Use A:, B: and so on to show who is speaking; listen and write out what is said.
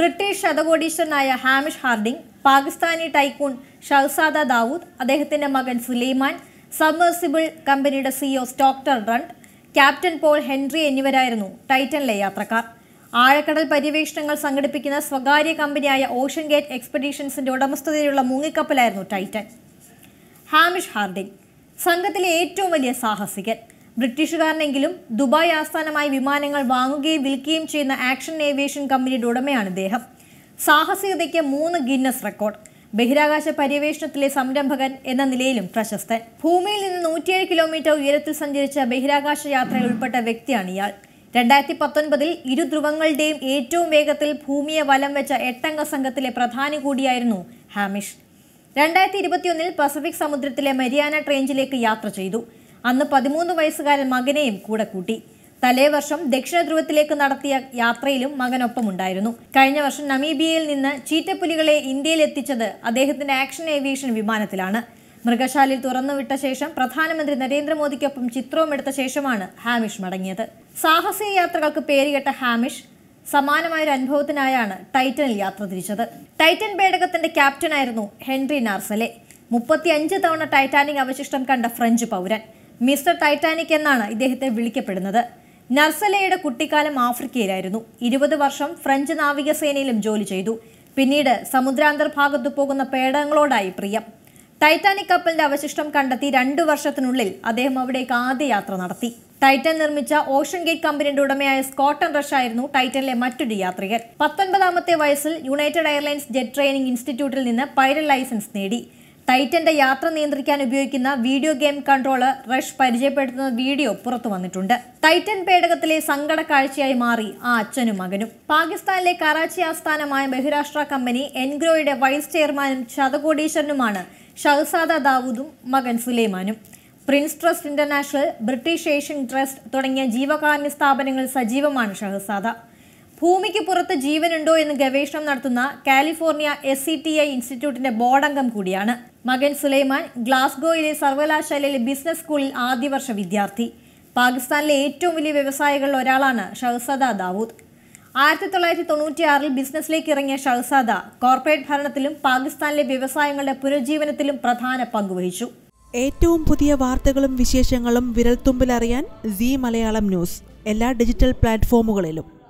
A: British ശതകോടീശ്വരനായ Hamish Harding Pakistani tycoon Shahzada Dawood അദ്ദേഹത്തിന്റെ മകൻ സുലൈമാൻ സബ്മേഴ്സിബിൾ കമ്പനിയുടെ സിഇഒ സ്റ്റോക്ടർ റണ്ട് ക്യാപ്റ്റൻ പോൾ ഹെൻറി എന്നിവരായിരുന്നു ടൈറ്റനിലെ യാത്രക്കാർ ആഴക്കടൽ പര്യവേഷണങ്ങൾ സംഘടിപ്പിക്കുന്ന സ്വകാര്യ കമ്പനിയായ ഓഷൻ ഗേറ്റ് എക്സ്പെഡീഷൻസിന്റെ ഉടമസ്ഥതയിലുള്ള മുങ്ങിക്കപ്പലായിരുന്നു ടൈറ്റൻ ഹാമിഷ് ഹാർഡിൻ സംഘത്തിലെ ഏറ്റവും വലിയ സാഹസികൻ ബ്രിട്ടീഷുകാരനെങ്കിലും ദുബായ് ആസ്ഥാനമായി വിമാനങ്ങൾ വാങ്ങുകയും വിൽക്കുകയും ചെയ്യുന്ന ആക്ഷൻ ഏവിയേഷൻ കമ്പനിയുടെ ഉടമയാണ് ഇദ്ദേഹം സാഹസികതയ്ക്ക് മൂന്ന് ഗിന്നസ് റെക്കോർഡ് ബഹിരാകാശ പര്യവേഷണത്തിലെ സംരംഭകൻ എന്ന നിലയിലും പ്രശസ്തൻ ഭൂമിയിൽ നിന്ന് നൂറ്റിയേഴ് കിലോമീറ്റർ ഉയരത്തിൽ സഞ്ചരിച്ച ബഹിരാകാശ യാത്രയിൽ ഉൾപ്പെട്ട വ്യക്തിയാണ് ഇയാൾ രണ്ടായിരത്തി പത്തൊൻപതിൽ ഇരു ധ്രുവങ്ങളുടെയും ഏറ്റവും വേഗത്തിൽ ഭൂമിയെ വലം വെച്ച എട്ടംഗ സംഘത്തിലെ പ്രധാനി കൂടിയായിരുന്നു ഹാമിഷ് രണ്ടായിരത്തി ഇരുപത്തിയൊന്നിൽ പസഫിക് സമുദ്രത്തിലെ മരിയാന ട്രേഞ്ചിലേക്ക് യാത്ര ചെയ്തു അന്ന് പതിമൂന്ന് വയസ്സുകാരൻ മകനെയും കൂടെ കൂട്ടി തലേ വർഷം ദക്ഷിണ ധ്രുവത്തിലേക്ക് നടത്തിയ യാത്രയിലും മകനൊപ്പമുണ്ടായിരുന്നു കഴിഞ്ഞ വർഷം നമീബിയയിൽ നിന്ന് ചീറ്റപ്പുലികളെ ഇന്ത്യയിൽ എത്തിച്ചത് അദ്ദേഹത്തിന്റെ ആക്ഷൻ ഏവിയേഷൻ വിമാനത്തിലാണ് മൃഗശാലയിൽ തുറന്നുവിട്ട ശേഷം പ്രധാനമന്ത്രി നരേന്ദ്രമോദിക്കൊപ്പം ചിത്രവും എടുത്ത ശേഷമാണ് ഹാമിഷ് മടങ്ങിയത് സാഹസിക യാത്രകൾക്ക് പേരുകെട്ട ഹാമിഷ് സമാനമായ ഒരു അനുഭവത്തിനായാണ് ടൈറ്റനിൽ യാത്ര തിരിച്ചത് ടൈറ്റൻ പേടകത്തിന്റെ ക്യാപ്റ്റനായിരുന്നു ഹെൻറി നാർസലെ മുപ്പത്തിയഞ്ച് തവണ ടൈറ്റാനിക് അവശിഷ്ടം കണ്ട ഫ്രഞ്ച് പൗരൻ മിസ്റ്റർ ടൈറ്റാനിക് എന്നാണ് ഇദ്ദേഹത്തെ വിളിക്കപ്പെടുന്നത് നർസലയുടെ കുട്ടിക്കാലം ആഫ്രിക്കയിലായിരുന്നു ഇരുപത് വർഷം ഫ്രഞ്ച് നാവികസേനയിലും ജോലി ചെയ്തു പിന്നീട് സമുദ്രാന്തർഭാഗത്തു പോകുന്ന പേടകങ്ങളോടായി പ്രിയം ടൈറ്റാനിക് കപ്പലിന്റെ അവശിഷ്ടം കണ്ടെത്തി രണ്ടു വർഷത്തിനുള്ളിൽ അദ്ദേഹം അവിടേക്ക് ആദ്യ യാത്ര നടത്തി ടൈറ്റൻ നിർമ്മിച്ച ഓഷൻ ഗേറ്റ് കമ്പനിയുടെ ഉടമയായ സ്കോട്ടൺ റഷ് ആയിരുന്നു ടൈറ്റനിലെ മറ്റൊരു യാത്രികൻ പത്തൊൻപതാമത്തെ വയസ്സിൽ യുണൈറ്റഡ് എയർലൈൻസ് ജെറ്റ് ട്രെയിനിംഗ് ഇൻസ്റ്റിറ്റ്യൂട്ടിൽ നിന്ന് പൈലറ്റ് ലൈസൻസ് നേടി ടൈറ്റന്റെ യാത്ര നിയന്ത്രിക്കാൻ ഉപയോഗിക്കുന്ന വീഡിയോ ഗെയിം കൺട്രോളർ റഷ് പരിചയപ്പെടുത്തുന്ന വീഡിയോ പുറത്തു വന്നിട്ടുണ്ട് ടൈറ്റൻ പേടകത്തിലെ സങ്കട കാഴ്ചയായി മാറി ആ അച്ഛനും മകനും പാകിസ്ഥാനിലെ കറാച്ചി ആസ്ഥാനമായ ബഹിരാഷ്ട്ര കമ്പനി എൻഗ്രോയുടെ വൈസ് ചെയർമാനും ശതകോടീശ്വരനുമാണ് ഷഹസാദ ദാവൂദും മകൻ സുലൈമാനും Prince Trust International British Asian Trust തുടങ്ങിയ ജീവകാരുണ്യ സ്ഥാപനങ്ങളിൽ സജീവമാണ് ഷഹസാദ ഭൂമിക്ക് പുറത്ത് ജീവനുണ്ടോ എന്ന് ഗവേഷണം നടത്തുന്ന California S C T I ഇൻസ്റ്റിറ്റ്യൂട്ടിന്റെ ബോർഡംഗം കൂടിയാണ് മകൻ സുലൈമാൻ ഗ്ലാസ്ഗോയിലെ സർവകലാശാലയിലെ ബിസിനസ് സ്കൂളിൽ ആദ്യവർഷ വിദ്യാർത്ഥി പാകിസ്ഥാനിലെ ഏറ്റവും വലിയ വ്യവസായികളിൽ ഒരാളാണ് ഷഹസാദ ദാവൂദ് ആയിരത്തി തൊള്ളായിരത്തി തൊണ്ണൂറ്റിയാറിൽ ബിസിനസ്സിലേക്ക് ഇറങ്ങിയ ഷഹസാദ കോർപ്പറേറ്റ് ഭരണത്തിലും പാകിസ്ഥാനിലെ വ്യവസായങ്ങളുടെ പുനരുജ്ജീവനത്തിലും പ്രധാന പങ്കുവഹിച്ചു
B: ഏറ്റവും പുതിയ വാർത്തകളും വിശേഷങ്ങളും വിരൽത്തുമ്പിലറിയാൻ സി മലയാളം ന്യൂസ് എല്ലാ ഡിജിറ്റൽ പ്ലാറ്റ്ഫോമുകളിലും